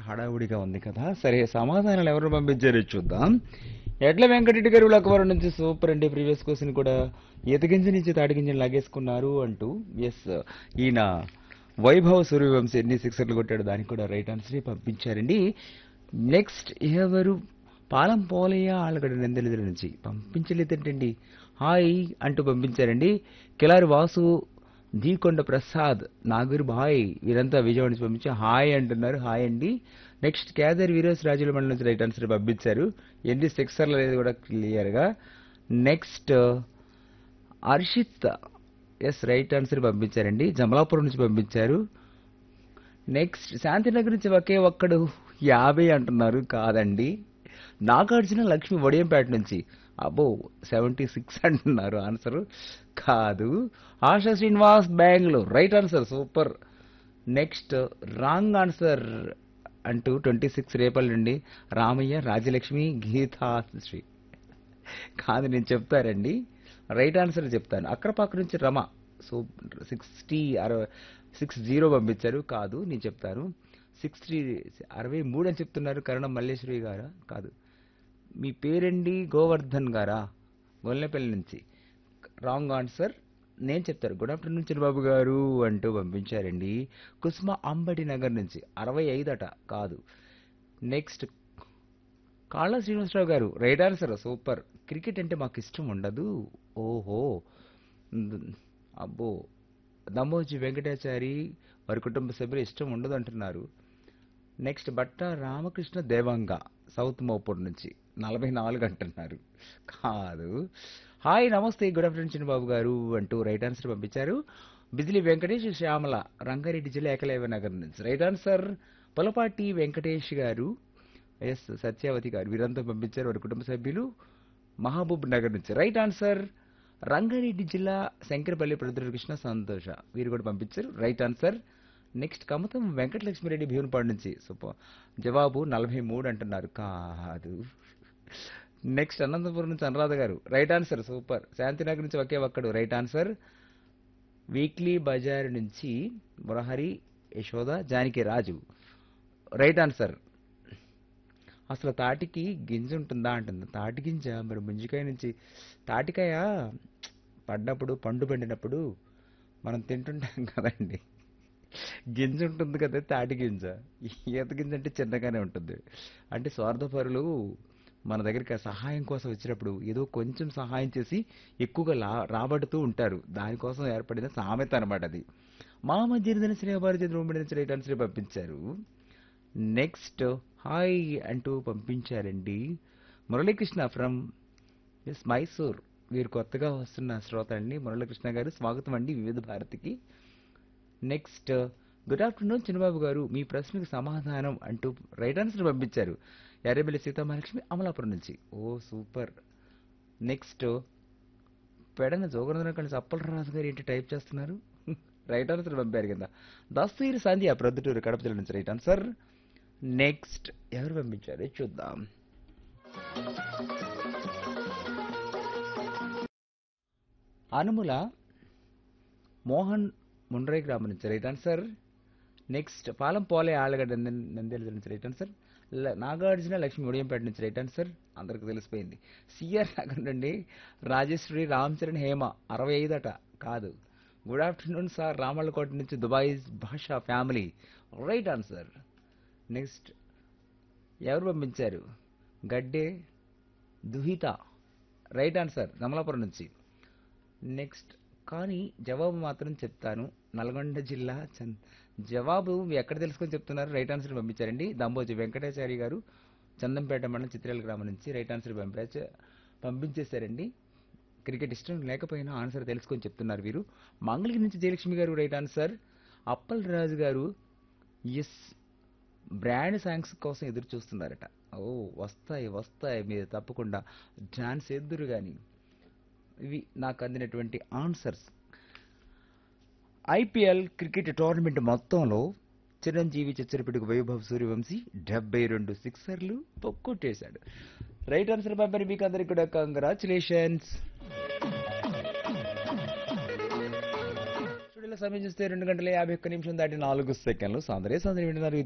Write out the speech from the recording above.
హడావుడిగా ఉంది కదా సరే సమాధానాలు ఎవరు పంపించారో చూద్దాం ఎడ్ల వెంకటరెడ్డి గారు లక్కవరం నుంచి సూపర్ అండి ప్రీవియస్ క్వశ్చన్ కూడా ఈతగింజ నుంచి తాటిగింజని లాగేసుకున్నారు అంటూ ఎస్ ఈయన వైభవ్ సూర్యవంశీ ఎన్ని సిక్సర్లు కొట్టాడు దానికి కూడా రైట్ ఆన్సర్ పంపించారండి నెక్స్ట్ ఎవరు పాలం పోలయ్య ఆళ్ళగడ్డ నెందలిదిల నుంచి పంపించలేదంటండి హాయ్ అంటూ పంపించారండి కిలారి వాసు దీకొండ ప్రసాద్ నాగూర్ భాయ్ వీరంతా విజయవాడ నుంచి పంపించి హాయ్ అంటున్నారు హాయ్ అండి నెక్స్ట్ కేదర్ వీరేష్ రాజుల మండలం నుంచి రైట్ ఆన్సర్ పంపించారు ఎన్ని సిక్సర్లు అనేది కూడా క్లియర్గా next Harshith S right answer పంపించారండి జమలాపురం నుంచి పంపించారు నెక్స్ట్ శాంతినగర్ నుంచి ఒకే ఒక్కడు యాభై అంటున్నారు కాదండి నాగార్జున లక్ష్మి వడియంపేట నుంచి అబ్బో సెవెంటీ సిక్స్ అంటున్నారు ఆన్సర్ కాదు Asha Srinivas Bengaluru right answer super next wrong answer అంటూ ట్వంటీ సిక్స్ రేపల్ నుండి రామయ్య రాజలక్ష్మి గీతాశ్రీ కాదు నేను చెప్తారండి రైట్ ఆన్సర్ చెప్తాను అక్కడపాక నుంచి రమ సో సిక్స్టీ అరవై సిక్స్ జీరో పంపించారు కాదు నేను చెప్తాను సిక్స్టీ అరవై మూడు అని చెప్తున్నారు కరణం మల్లేశ్వరి గారా కాదు మీ పేరండి గోవర్ధన్ గారా గొల్లెపల్లి నుంచి రాంగ్ ఆన్సర్ నేను చెప్తారు గుడ్ ఆఫ్టర్నూన్ చిరబాబు గారు అంటూ పంపించారండి కుసుమ అంబటి నగర్ నుంచి అరవై ఐదు అట కాదు నెక్స్ట్ కాళ్ళ శ్రీనివాసరావు గారు రైట్ ఆన్సర్ సూపర్ క్రికెట్ అంటే మాకు ఇష్టం ఉండదు ఓహో మ్, అబ్బో దమ్మోజీ వెంకటాచారి వారి కుటుంబ సభ్యులు ఇష్టం ఉండదు అంటున్నారు నెక్స్ట్ బట్ట రామకృష్ణ దేవంగ సౌత్ మోపూర్ నుంచి నలభై నాలుగు అంటున్నారు కాదు హాయ్ నమస్తే గుడ్ ఆఫ్టర్నూన్ చిన్నబాబు గారు అంటూ రైట్ ఆన్సర్ పంపించారు బిజిలీ వెంకటేష్ శ్యామల రంగారెడ్డి జిల్లా ఏకలవ్య నగర్ నుంచి రైట్ ఆన్సర్ పొలపాటి వెంకటేష్ గారు ఎస్ సత్యావతి గారు వీరంతా పంపించారు వారి కుటుంబ సభ్యులు మహబూబ్ నగర్ నుంచి రైట్ ఆన్సర్ రంగారెడ్డి జిల్లా శంకరపల్లి ప్రొద్దుకృష్ణ సంతోష వీరు కూడా పంపించారు right answer next Kamatham Venkatalakshmireddy Bhimunipadu నుంచి సూపర్ జవాబు నలభై మూడు అంటున్నారు కాదు నెక్స్ట్ అనంతపురం నుంచి అనురాధ గారు రైట్ ఆన్సర్ సూపర్ శాంతినగర్ నుంచి ఒకే ఒక్కడు రైట్ ఆన్సర్ వీక్లీ బజార్ నుంచి మురహరి యశోద జానకి రాజు రైట్ ఆన్సర్ అసలు తాటికి గింజ ఉంటుందా అంటుంది తాటి గింజ మరి ముంజికాయ నుంచి తాటికాయ పడ్డప్పుడు పండు పండినప్పుడు మనం తింటుంటాం కదండి గింజ ఉంటుంది కదా తాటి గింజ ఈత గింజ అంటే చిన్నగానే ఉంటుంది అంటే స్వార్థపరులు మన దగ్గరికి ఆ సహాయం కోసం వచ్చినప్పుడు ఏదో కొంచెం సహాయం చేసి ఎక్కువగా లా రాబడుతూ ఉంటారు దానికోసం ఏర్పడిన సామెత అనమాట అది మా మధ్య శ్రీభారతి ద్రోమిడి నుంచి రైట్ ఆన్సర్ పంపించారు నెక్స్ట్ హాయ్ అంటూ పంపించారండి మురళీకృష్ణ ఫ్రమ్ ఎస్ మైసూర్ వీరు కొత్తగా వస్తున్న శ్రోత అండి మురళీకృష్ణ గారు స్వాగతం అండి వివిధ భారతికి నెక్స్ట్ గుడ్ ఆఫ్టర్నూన్ చిన్నబాబు గారు మీ ప్రశ్నకు సమాధానం అంటూ రైట్ ఆన్సర్ పంపించారు ఎర్రబెల్లి సీతామహాలక్ష్మి అమలాపురం నుంచి ఓ సూపర్ నెక్స్ట్ పెడన జోగనందన కలిసి అప్పలరాజు గారు ఏంటి టైప్ చేస్తున్నారు రైట్ ఆన్సర్ పంపారు కింద దస్తూరి సంధ్య ప్రొద్దుటూరు కడప జిల్లా నుంచి రైట్ ఆన్సర్ నెక్స్ట్ ఎవరు పంపించారు చూద్దాం అనుముల మోహన్ ముండ్రై గ్రామం నుంచి రైట్ ఆన్సర్ నెక్స్ట్ పాలం పోలే ఆళ్ళగడ్డ నంద- నంద్యాల నుంచి రైట్ ఆన్సర్ ల- నాగార్జున లక్ష్మి ఉడియంపేట నుంచి రైట్ ఆన్సర్ అందరికి తెలిసిపోయింది సిఆర్ నగర్ నుండి రాజేశ్వరి రామ్ చరణ్ హేమ అరవై ఐదు అట కాదు గుడ్ ఆఫ్టర్నూన్ సార్ రామల్లకోట నుంచి దుబాయ్ భాషా ఫ్యామిలీ రైట్ ఆన్సర్ నెక్స్ట్ ఎవరు పంపించారు గడ్డే దుహిత రైట్ ఆన్సర్ కమలాపురం నుంచి నెక్స్ట్ కానీ జవాబు మాత్రం చెప్తాను నల్గొండ జిల్లా చన్ జవాబు మీరు ఎక్కడ తెలుసుకొని చెప్తున్నారు రైట్ ఆన్సర్ పంపించారండి దంబోజి వెంకటాచారి గారు చందంపేట మండలం చిత్రాల గ్రామం నుంచి రైట్ ఆన్సర్ పంపించ పంపించేశారండి క్రికెట్ ఇష్టం లేకపోయినా ఆన్సర్ తెలుసుకొని చెప్తున్నారు వీరు మంగళగిరి నుంచి జయలక్ష్మి గారు రైట్ ఆన్సర్ అప్పల్ రాజు గారు ఎస్ బ్రాండ్ సాంగ్స్ కోసం ఎదురు చూస్తున్నారట ఓ వస్తాయి వస్తాయి మీరు తప్పకుండా డాన్స్ ఎదురు కానీ ఇవి నాకు అందినటువంటి ఆన్సర్స్ ఐపీఎల్ క్రికెట్ టోర్నమెంట్ మొత్తంలో చిరంజీవి చిచ్చరపిడికి వైభవ్ సూర్యవంశీ డెబ్బై రెండు సిక్సర్లు పొక్కొట్టేశాడు రైట్ ఆన్సర్ పంపని మీకు అందరికి కూడా కంగ్రాచులేషన్స్ స్టూడియోలో సమయం చూస్తే రెండు గంటల యాభై ఒక్క నిమిషం దాటి నాలుగు సెకండ్లు సాందరే సాందరి వింటున్నారు